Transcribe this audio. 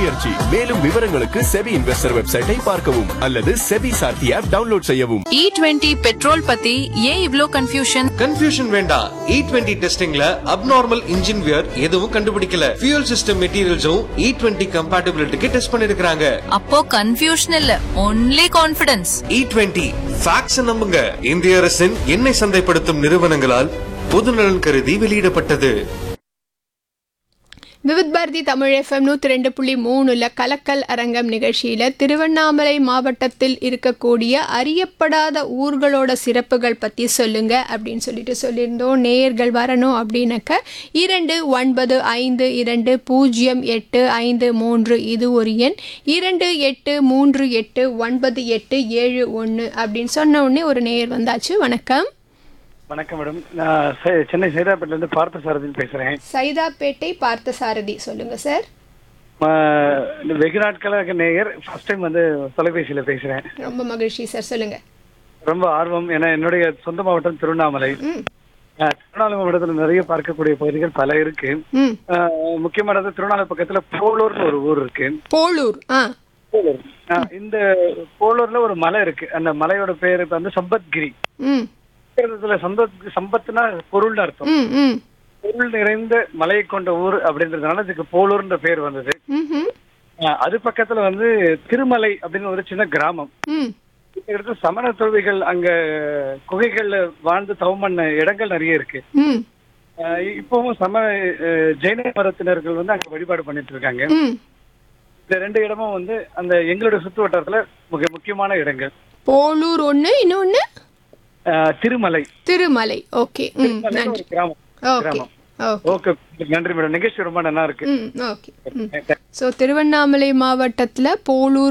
முயற்சி மேலும் விவரங்களுக்கு செபி இன்வெஸ்டர் வெப்சைட்டை பார்க்கவும் அல்லது செபி சார்த்தி ஆப் டவுன்லோட் செய்யவும் இ டுவெண்ட்டி பெட்ரோல் பத்தி ஏன் இவ்ளோ கன்ஃபியூஷன் கன்ஃபியூஷன் வேண்டாம் இ டுவெண்ட்டி டெஸ்டிங்ல அப்நார்மல் இன்ஜின் வியர் எதுவும் கண்டுபிடிக்கல ஃபியூல் சிஸ்டம் மெட்டீரியல்ஸும் இ டுவெண்ட்டி கம்பேட்டபிலிட்டிக்கு டெஸ்ட் பண்ணிருக்காங்க அப்போ கன்ஃபியூஷன் இல்ல only confidence E twenty facts நம்புங்க இந்திய அரசின் எண்ணெய் சந்தைப்படுத்தும் நிறுவனங்களால் பொதுநலன் கருதி வெளியிடப்பட்டது விவித் பாரதி தமிழ் எஃப்எம் நூற்றி ரெண்டு புள்ளி மூணுல கலக்கல் அரங்கம் நிகழ்ச்சியில் திருவண்ணாமலை மாவட்டத்தில் இருக்கக்கூடிய அறியப்படாத ஊர்களோட சிறப்புகள் பற்றி சொல்லுங்க அப்படின்னு சொல்லிட்டு சொல்லியிருந்தோம் நேயர்கள் வரணும் அப்படின்னாக்க இரண்டு ஒன்பது ஐந்து இரண்டு பூஜ்ஜியம் எட்டு ஐந்து மூன்று இது ஒரு எண் இரண்டு எட்டு மூன்று எட்டு ஒன்பது எட்டு ஏழு ஒன்று அப்படின்னு சொன்ன உடனே ஒரு நேயர் வந்தாச்சு வணக்கம் வணக்கம் மேடம் நான் செ- சென்னை சைதாப்பேட்டில இருந்து பார்த்த சாரதின்னு பேசுறேன் சைதாப்பேட்டை பார்த்தசாரதி சொல்லுங்க சார் ஆ, இந்த வெகு நாட்களாக நேயர் ஃபர்ஸ்ட் டைம் வந்து தொலைபேசியில பேசுறேன் ரொம்ப மகிழ்ச்சி சார் சொல்லுங்க ரொம்ப ஆர்வம் ஏன்னா என்னுடைய சொந்த மாவட்டம் திருவண்ணாமலை ம் ஆ, திருவண்ணாமலை மாவட்டத்தில் நிறைய பார்க்கக்கூடிய பகுதிகள் பல இருக்கு ம் ஆ, முக்கியமானது திருவண்ணாமலை பக்கத்துல போலூர்னு ஒரு ஊர் இருக்கு போலூர் ஆ போலூர் ஆ, இந்த போலூர்ல ஒரு மலை இருக்கு அந்த மலையோட பேரு வந்து சம்பத்கிரி ம் இதுல சம்பத் சம்பத்னா பொருள்னு அர்த்தம் ம் ம் பொருள் நிறைந்த மலையை கொண்ட ஊர் அப்படின்றதுனால இதுக்கு போலூர்ன்ற பேர் வந்தது ம்ஹும். ஆ, அது பக்கத்துல வந்து திருமலை அப்படின்னு ஒரு சின்ன கிராமம் ம் இங்க இருக்க சமண துறவிகள் அங்க குகைகள்ல வாழ்ந்து தவம் பண்ண இடங்கள் நிறைய இருக்கு ம் ஆ, இப்பவும் சம அஹ், ஜெயின மதத்தினர்கள் வந்து அங்க வழிபாடு பண்ணிட்டு இருக்காங்க ம் இந்த ரெண்டு இடமும் வந்து அந்த எங்களுடைய சுற்று வட்டாரத்துல மிக முக்கியமான இடங்கள் போலூர் ஒன்று இன்னொன்று ஆ, திருமலை திருமலை ஓகே ம் திருமலைன்னு நன்றி ஒரு கிராமம் ஓகே கிராமம் ஓகே ஓகே நன்றி மேடம் நிகழ்ச்சி ரொம்ப நல்லா இருக்கு ம் ஓகே ம் ஸோ திருவண்ணாமலை மாவட்டத்தில் போலூர்